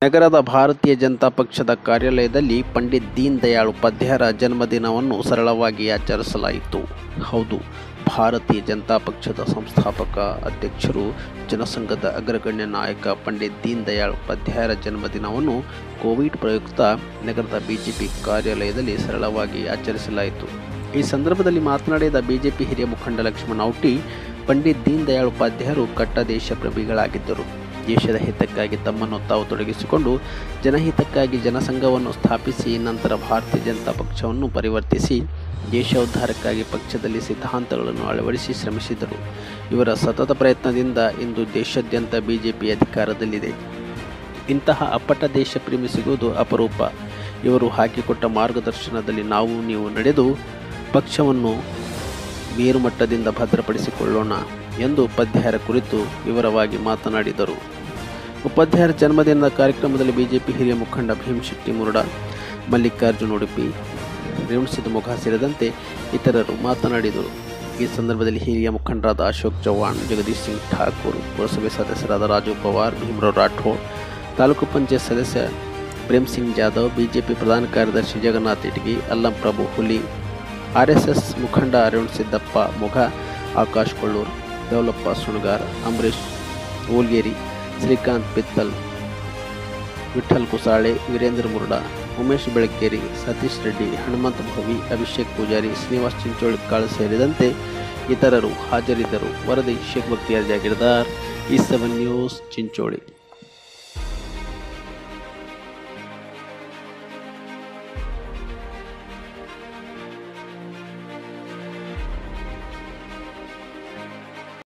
ನಗರದ ಭಾರತೀಯ ಜನತಾ ಪಕ್ಷದ ಕಾರ್ಯಾಲಯದಲ್ಲಿ ಪಂಡಿತ್ ದೀನ್ ದಯಾಳ್ ಉಪಾಧ್ಯಾಯರ ಜನ್ಮದಿನವನ್ನು ಸರಳವಾಗಿ ಆಚರಿಸಲಾಯಿತು ಹೌದು ಭಾರತೀಯ ಜನತಾ ಪಕ್ಷದ ಸಂಸ್ಥಾಪಕ ಅಧ್ಯಕ್ಷರು ಜನಸಂಘದ ಅಗ್ರಗಣ್ಯ ನಾಯಕ ಪಂಡಿತ್ ದೀನ್ ದಯಾಳ್ ಉಪಾಧ್ಯಾಯರ ಜನ್ಮದಿನವನ್ನು ಕೋವಿಡ್ ಪ್ರಯುಕ್ತ ನಗರದ ಬಿಜೆಪಿ ಕಾರ್ಯಾಲಯದಲ್ಲಿ ಸರಳವಾಗಿ ಆಚರಿಸಲಾಯಿತು ಈ ಸಂದರ್ಭದಲ್ಲಿ ಮಾತನಾಡಿದ ಬಿಜೆಪಿ ಹಿರಿಯ ಮುಖಂಡ ಲಕ್ಷ್ಮಣ ಔಟಿ ಪಂಡಿತ್ ದೀನ್ ದಯಾಳ್ ಉಪಾಧ್ಯಾಯರು ಕಟ್ಟ ದೇಶ ಪ್ರೇಮಿಗಳಾಗಿದ್ದರು ದೇಶದ ಹಿತಕ್ಕಾಗಿ ತಮ್ಮನ್ನು ತಾವು ತೊಡಗಿಸಿಕೊಂಡು ಜನಹಿತಕ್ಕಾಗಿ ಜನಸಂಘವನ್ನು ಸ್ಥಾಪಿಸಿ ನಂತರ ಭಾರತೀಯ ಜನತಾ ಪಕ್ಷವನ್ನು ಪರಿವರ್ತಿಸಿ ದೇಶೋದ್ಧಾರಕ್ಕಾಗಿ ಪಕ್ಷದಲ್ಲಿ ಸಿದ್ಧಾಂತಗಳನ್ನು ಅಳವಡಿಸಿ ಶ್ರಮಿಸಿದರು ಇವರ ಸತತ ಪ್ರಯತ್ನದಿಂದ ಇಂದು ದೇಶಾದ್ಯಂತ ಬಿಜೆಪಿ ಅಧಿಕಾರದಲ್ಲಿದೆ ಇಂತಹ ಅಪ್ಪಟ ದೇಶ ಪ್ರೇಮಿ ಸಿಗುವುದು ಅಪರೂಪ ಇವರು ಹಾಕಿಕೊಟ್ಟ ಮಾರ್ಗದರ್ಶನದಲ್ಲಿ ನಾವು ನೀವು ನಡೆದು ಪಕ್ಷವನ್ನು ಮೇರುಮಟ್ಟದಿಂದ ಭದ್ರಪಡಿಸಿಕೊಳ್ಳೋಣ ಎಂದು ಉಪಾಧ್ಯಾಯರ ಕುರಿತು ವಿವರವಾಗಿ ಮಾತನಾಡಿದರು ಉಪಾಧ್ಯಾಯರ ಜನ್ಮದಿನದ ಕಾರ್ಯಕ್ರಮದಲ್ಲಿ ಬಿಜೆಪಿ ಹಿರಿಯ ಮುಖಂಡ ಭೀಮಶೆಟ್ಟಿ ಮುರುಡ ಮಲ್ಲಿಕಾರ್ಜುನ್ ಉಡುಪಿ ರೇವಣಸಿದ್ದ ಮುಖ ಸೇರಿದಂತೆ ಇತರರು ಮಾತನಾಡಿದರು ಈ ಸಂದರ್ಭದಲ್ಲಿ ಹಿರಿಯ ಮುಖಂಡರಾದ ಅಶೋಕ್ ಚೌಹಾಣ್ ಜಗದೀಶ್ ಸಿಂಗ್ ಠಾಕೂರ್ ಪುರಸಭೆ ಸದಸ್ಯರಾದ ರಾಜು ಪವಾರ್ ಭೀಮರಾವ್ ರಾಠೋಡ್ ತಾಲೂಕು ಪಂಚಾಯತ್ ಸದಸ್ಯ ಪ್ರೇಮ್ ಸಿಂಗ್ ಜಾಧವ್ ಬಿಜೆಪಿ ಪ್ರಧಾನ ಕಾರ್ಯದರ್ಶಿ ಜಗನ್ನಾಥ್ ಇಟಗಿ ಅಲ್ಲಂ ಪ್ರಭು ಹುಲಿ ಆರ್ ಎಸ್ ಎಸ್ ಮುಖಂಡ ಅರುಣ್ ಸಿದ್ದಪ್ಪ ಮೊಘ ಆಕಾಶ್ ಕೊಳ್ಳೂರ್ ದೇವಲಪ್ಪ ಸುಣಗಾರ್ ಅಂಬರೀಶ್ ಓಲ್ಗೇರಿ ಶ್ರೀಕಾಂತ್ ಪಿತ್ತಲ್ ವಿಠಲ್ ಕುಸಾಳೆ ವೀರೇಂದ್ರ ಮುರುಡ ಉಮೇಶ್ ಬೆಳಕೇರಿ ಸತೀಶ್ ರೆಡ್ಡಿ ಹನುಮಂತ ಭವಿ ಅಭಿಷೇಕ್ ಪೂಜಾರಿ ಶ್ರೀನಿವಾಸ್ ಚಿಂಚೋಳಿಕಾಳು ಸೇರಿದಂತೆ ಇತರರು ಹಾಜರಿದ್ದರು ವರದಿ ಶೇಖ್ ಬಕ್ತಿಯಾರ್ ಜಾಗೀರ್ದಾರ್ ಈ ಸೆವೆನ್ ನ್ಯೂಸ್ ಚಿಂಚೋಳಿ